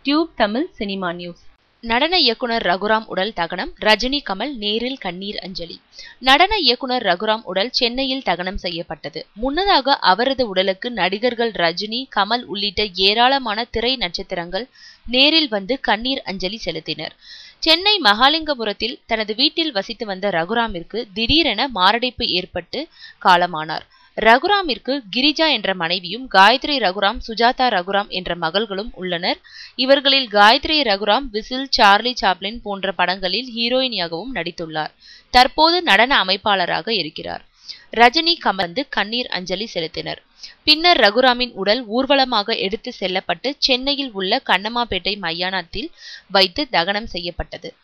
tube Tamil cinema news நடன இயக்குனர் ரகுராம் உடல் தகனம் ரஜினி கமல் நேரில் கண்ணீர் அஞ்சலி நடன இயக்குனர் ரகுராம் உடல் சென்னையில் தகனம் செய்யப்பட்டது முன்னதாக அவரது உடலுக்கு நடிகர்கள் ரஜினி கமல் உள்ளிட்ட ஏராளமான திரை நட்சத்திரங்கள் நேரில் வந்து கண்ணீர் அஞ்சலி செலுத்தினர் சென்னை மகாலிங்கபுரத்தில் தனது வீட்டில் வசித்து வந்த ரகுராமிற்கு திடீரென மாரடைப்பு ஏற்பட்டு காலமானார் ரகுராமிற்கு கிரிஜா என்ற மனைவியும் காயத்ரி ரகுராம் சுஜாதா ரகுராம் என்ற மகள்களும் உள்ளனர் இவர்களில் காயத்ரி ரகுராம் விசில் சார்லி சாப்ளின் போன்ற படங்களில் ஹீரோயினியாகவும் நடித்துள்ளார் தற்போது நடன அமைப்பாளராக இருக்கிறார் ரஜினி கமந்து கண்ணீர் அஞ்சலி செலுத்தினர் பின்னர் ரகுராமின் உடல் ஊர்வலமாக எடுத்து செல்லப்பட்டு சென்னையில் உள்ள கண்ணம்மாப்பேட்டை மையானத்தில் வைத்து தகனம் செய்யப்பட்டது